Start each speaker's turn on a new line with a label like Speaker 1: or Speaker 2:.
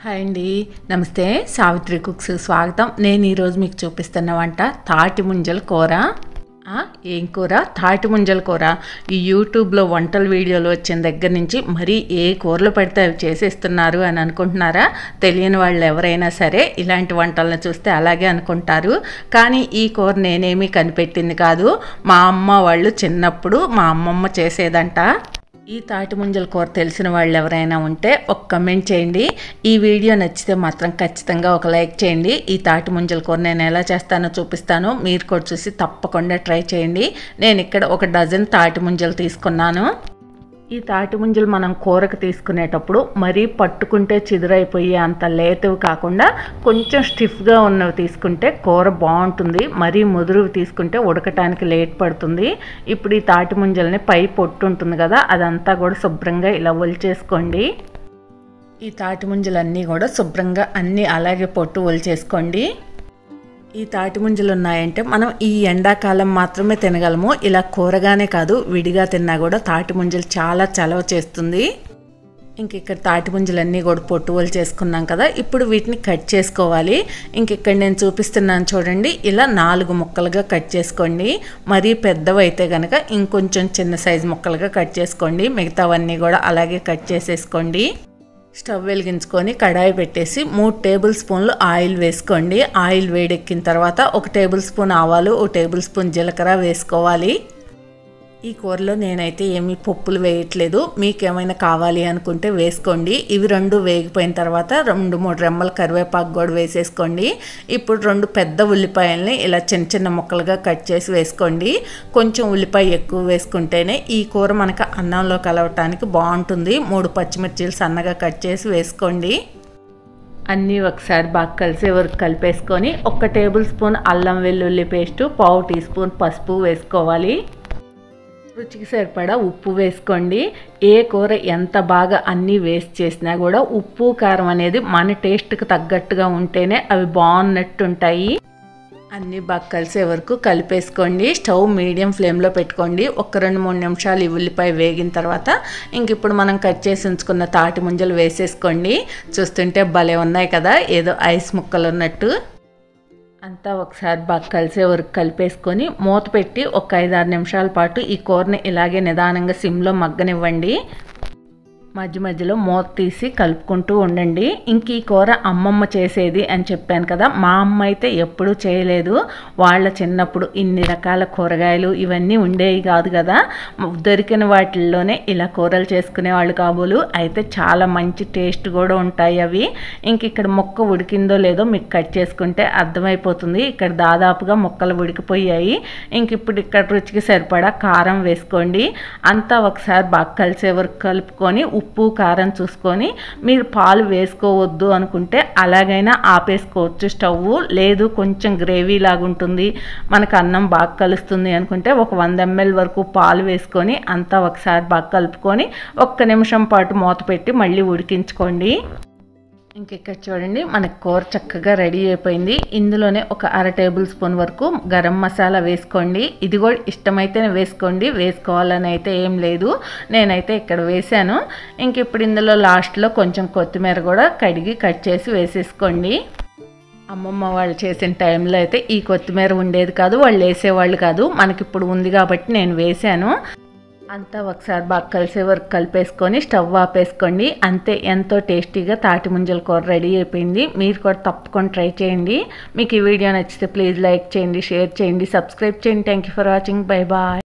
Speaker 1: hi అండి నమస్తే Savitri cooks స్వాగతం నేను ఈరోజు మీకు చూపిస్తున్న వంట తాటి ముంజల కూర ఆ, ఏం కూర తాటి ముంజల కూర ఈ యూట్యూబ్లో వంటల వీడియోలు వచ్చిన దగ్గర నుంచి మరీ ఏ కూరలు పెడితే అవి చేసేస్తున్నారు అని అనుకుంటున్నారా తెలియని వాళ్ళు ఎవరైనా సరే ఇలాంటి వంటలను చూస్తే అలాగే అనుకుంటారు కానీ ఈ కూర నేనేమీ కనిపెట్టింది కాదు మా అమ్మ వాళ్ళు చిన్నప్పుడు మా అమ్మమ్మ చేసేదంట ఈ తాటి ముంజల కూర తెలిసిన వాళ్ళు ఎవరైనా ఉంటే ఒక కమెంట్ చేయండి ఈ వీడియో నచ్చితే మాత్రం ఖచ్చితంగా ఒక లైక్ చేయండి ఈ తాటి ముంజల కూర నేను ఎలా చేస్తానో చూపిస్తాను మీరు కూడా చూసి తప్పకుండా ట్రై చేయండి నేను ఇక్కడ ఒక డజన్ తాటి ముంజలు తీసుకున్నాను ఈ తాటి ముంజలు మనం కూరకు తీసుకునేటప్పుడు మరీ పట్టుకుంటే చిదురైపోయి అంత లేతవి కాకుండా కొంచెం స్టిఫ్గా ఉన్నవి తీసుకుంటే కూర బాగుంటుంది మరీ ముదురువి తీసుకుంటే ఉడకటానికి లేట్ పడుతుంది ఇప్పుడు ఈ తాటి ముంజల్ని పై పొట్టు ఉంటుంది కదా అదంతా కూడా శుభ్రంగా ఇలా ఒలిచేసుకోండి ఈ తాటి ముంజలన్నీ కూడా శుభ్రంగా అన్నీ అలాగే పొట్టు ఒలిచేసుకోండి ఈ తాటి ముంజలు ఉన్నాయంటే మనం ఈ ఎండాకాలం మాత్రమే తినగలము ఇలా కూరగానే కాదు విడిగా తిన్నా కూడా తాటి ముంజలు చాలా చలవ చేస్తుంది ఇంక ఇక్కడ తాటి ముంజలన్నీ కూడా పొట్టువలు చేసుకున్నాం కదా ఇప్పుడు వీటిని కట్ చేసుకోవాలి ఇంక ఇక్కడ నేను చూపిస్తున్నాను చూడండి ఇలా నాలుగు ముక్కలుగా కట్ చేసుకోండి మరీ పెద్దవి అయితే కనుక ఇంకొంచెం చిన్న సైజు ముక్కలుగా కట్ చేసుకోండి మిగతావన్నీ కూడా అలాగే కట్ చేసేసుకోండి స్టవ్ వెలిగించుకొని కడాయి పెట్టేసి మూడు టేబుల్ స్పూన్లు ఆయిల్ వేసుకోండి ఆయిల్ వేడెక్కిన తర్వాత ఒక టేబుల్ స్పూన్ ఆవాలు ఒక టేబుల్ స్పూన్ జీలకర్ర వేసుకోవాలి ఈ కూరలో నేనైతే ఏమీ పప్పులు వేయట్లేదు మీకు ఏమైనా కావాలి అనుకుంటే వేసుకోండి ఇవి రెండు వేగిపోయిన తర్వాత రెండు మూడు రెమ్మల కరివేపాకు కూడా వేసేసుకోండి ఇప్పుడు రెండు పెద్ద ఉల్లిపాయల్ని ఇలా చిన్న చిన్న ముక్కలుగా కట్ చేసి వేసుకోండి కొంచెం ఉల్లిపాయ ఎక్కువ వేసుకుంటేనే ఈ కూర మనకు అన్నంలో కలవటానికి బాగుంటుంది మూడు పచ్చిమిర్చీలు సన్నగా కట్ చేసి వేసుకోండి అన్నీ ఒకసారి బాగా కలిసే వరకు కలిపేసుకొని ఒక టేబుల్ స్పూన్ అల్లం వెల్లుల్లి పేస్టు పావు టీ స్పూన్ పసుపు వేసుకోవాలి రుచికి సరిపడా ఉప్పు వేసుకోండి ఏ కూర ఎంత బాగా అన్నీ వేస్ట్ చేసినా కూడా ఉప్పు కారం అనేది మన టేస్ట్కి తగ్గట్టుగా ఉంటేనే అవి బాగున్నట్టు ఉంటాయి అన్నీ బాగా కలిసే వరకు కలిపేసుకోండి స్టవ్ మీడియం ఫ్లేమ్లో పెట్టుకోండి ఒక రెండు మూడు నిమిషాలు ఈ ఉల్లిపాయ వేగిన తర్వాత ఇంక ఇప్పుడు మనం కట్ చేసి ఉంచుకున్న తాటి ముంజలు వేసేసుకోండి చూస్తుంటే భలే ఉన్నాయి కదా ఏదో ఐస్ ముక్కలు ఉన్నట్టు అంతా ఒకసారి బాగా కలిసే వరకు కలిపేసుకొని మూత పెట్టి ఒక ఐదారు నిమిషాల పాటు ఈ కూరని ఇలాగే నిదానంగా సిమ్లో మగ్గనివ్వండి మధ్య మధ్యలో మూత తీసి కలుపుకుంటూ ఉండండి ఇంక ఈ కూర అమ్మమ్మ చేసేది అని చెప్పాను కదా మా అమ్మ అయితే ఎప్పుడూ చేయలేదు వాళ్ళ చిన్నప్పుడు ఇన్ని రకాల కూరగాయలు ఇవన్నీ ఉండేవి కాదు కదా దొరికిన వాటిల్లోనే ఇలా కూరలు చేసుకునేవాళ్ళు కాబోలు అయితే చాలా మంచి టేస్ట్ కూడా ఉంటాయి అవి ఇంక ఇక్కడ మొక్క ఉడికిందో లేదో మీకు కట్ చేసుకుంటే అర్థమైపోతుంది ఇక్కడ దాదాపుగా మొక్కలు ఉడికిపోయాయి ఇంక ఇప్పుడు ఇక్కడ రుచికి సరిపడా కారం వేసుకోండి అంతా ఒకసారి బాగా కలిసే వరకు కలుపుకొని ఉప్పు కారం చూసుకొని మీరు పాలు వేసుకోవద్దు అనుకుంటే అలాగైనా ఆపేసుకోవచ్చు స్టవ్ లేదు కొంచెం గ్రేవీ లాగా ఉంటుంది మనకు అన్నం బాగా కలుస్తుంది అనుకుంటే ఒక వంద ఎంఎల్ వరకు పాలు వేసుకొని అంతా ఒకసారి బాగా కలుపుకొని ఒక్క నిమిషం పాటు మూత పెట్టి మళ్ళీ ఉడికించుకోండి ఇంక ఇక్కడ చూడండి మనకు కూర చక్కగా రెడీ అయిపోయింది ఇందులోనే ఒక అర టేబుల్ స్పూన్ వరకు గరం మసాలా వేసుకోండి ఇది కూడా ఇష్టమైతేనే వేసుకోండి వేసుకోవాలని అయితే ఏం లేదు నేనైతే ఇక్కడ వేసాను ఇంక ఇప్పుడు ఇందులో లాస్ట్లో కొంచెం కొత్తిమీర కూడా కడిగి కట్ చేసి వేసేసుకోండి అమ్మమ్మ వాళ్ళు చేసిన టైంలో అయితే ఈ కొత్తిమీర ఉండేది కాదు వాళ్ళు వేసేవాళ్ళు కాదు మనకి ఇప్పుడు ఉంది కాబట్టి నేను వేసాను అంతా ఒకసారి బాగా కలిసే వరకు కలిపేసుకొని స్టవ్ ఆపేసుకోండి అంతే ఎంతో టేస్టీగా తాటి ముంజల కూర రెడీ అయిపోయింది మీరు కూడా తప్పకుండా ట్రై చేయండి మీకు ఈ వీడియో నచ్చితే ప్లీజ్ లైక్ చేయండి షేర్ చేయండి సబ్స్క్రైబ్ చేయండి thank you for watching bye bye